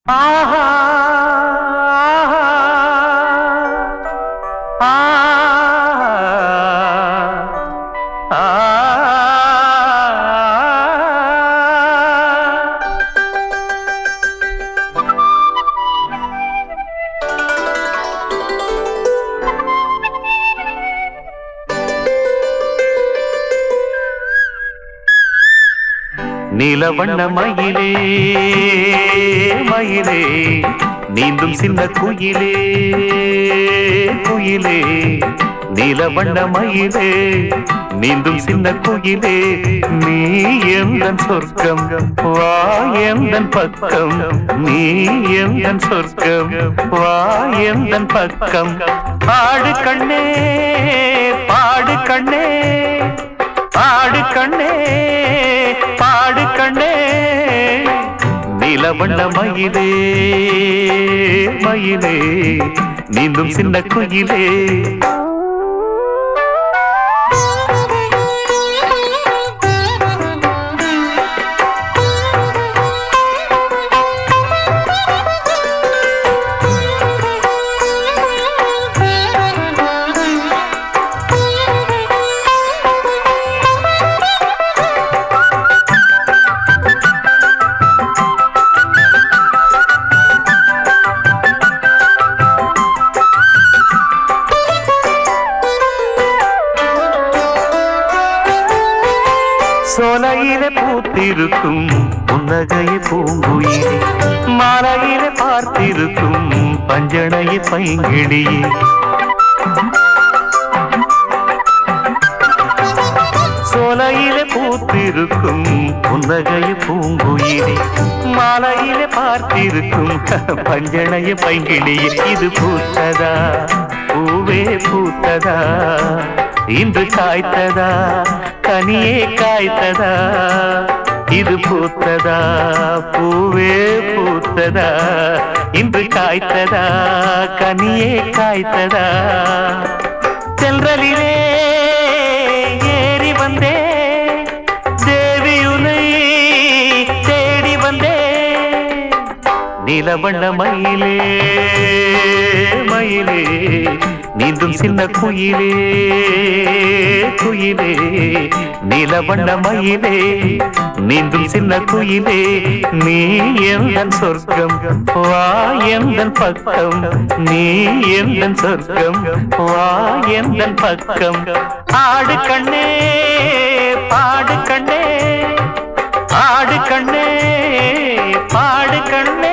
ஆஹா ஆஹா ஆஹா நீலவண்ண மயிலே மயிலே நீந்தும் சின்ன குயிலே குயிலே நீலவண்ண மயிலே நீந்தும் சின்ன குயிலே நீ எந்தன் சொர்க்கம் வா எந்தன் பக்கம் நீ எந்தன் சொர்க்கம் வா எந்தன் பக்கம் பாடு கண்ணே பாடு கண்ணே பாடு கண்ணே பாடு கண்ணே நிலவண்ண மயிலே மயிலே நீந்தும் சின்ன குயிலே சோலையிலே பூத்திருக்கும் புன்னகையை பூங்குயிலே மாலையிலே பார்த்திருக்கும் பஞ்சனையை பைங்கிடியே சோலையிலே பூத்திருக்கும் புன்னகையை பூங்குயிலே மாலையிலே பார்த்திருக்கும் பஞ்சனையை பைங்கிடியே இது பூத்ததா பூவே பூத்ததா இன்று காய்த்ததா கனியே காய்த்ததா இது பூத்ததா பூவே பூத்ததா இன்று காய்த்ததா கனியே காய்த்ததா செல்றலிலே ஏறி வந்தே தேவியுனை தேடி வந்தே நிலவண்ண மயிலே மயிலே நீந்தும் சின்ன குயிலே குயிலே நிலவண்ண மயிலே நீந்தும் சின்ன குயிலே நீ எந்தன் சொர்க்கம் வா எந்தன் பக்கம் நீ எந்தன் சொர்க்கம் வா எந்தன் பக்கம் ஆடு கண்ணே பாடு கண்ணே ஆடு கண்ணே பாடு கண்ணே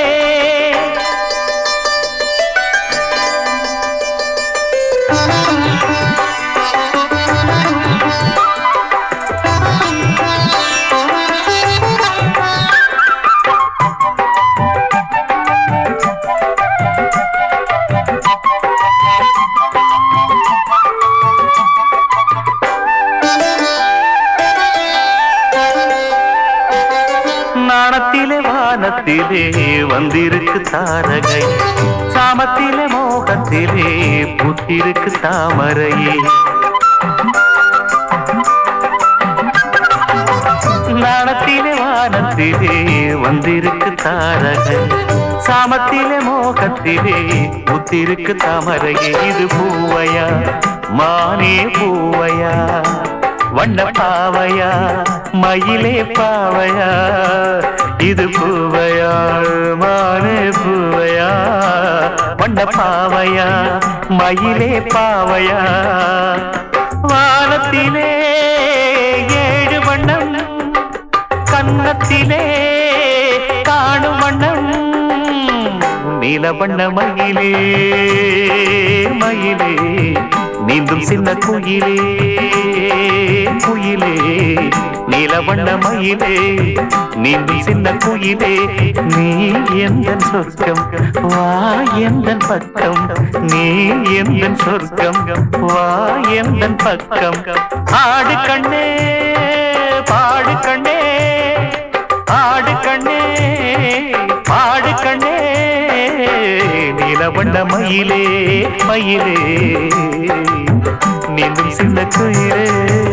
நாணத்திலே வானத்திலே வந்திருக்கு தாரகை சாமத்திலே மோகத்திலே புத்திருக்கு தாமரையே நாணத்திலே வானத்திலே வந்திருக்கு தாரகை சாமத்திலே மோகத்திலே புத்திருக்கு தாமரையே இது பூவையா மானே பூவையா வண்ண பாவையா மயிலே பாவையா இது பூவையா மானே பூவையா வண்ண பாவையா மயிலே பாவையா வானத்திலே ஏழு வண்ணம் கன்னத்திலே காணும் வண்ணம் நீலவண்ண மயிலே மயிலே நீந்தும் சின்ன குயிலே குயிலே நீலவண்ண மயிலே நீந்தும் சின்ன குயிலே நீ எந்தன் சொர்க்கம் வா எந்தன் பக்கம் நீ எந்தன் சொர்க்கம் வா எந்தன் பக்கம் ஆடு கண்ணே பாடு கண்ணே ஆடு கண்ணே பாடு கண்ணே நீலவண்ண மயிலே மயிலே நீந்தும் சின்ன குயிலே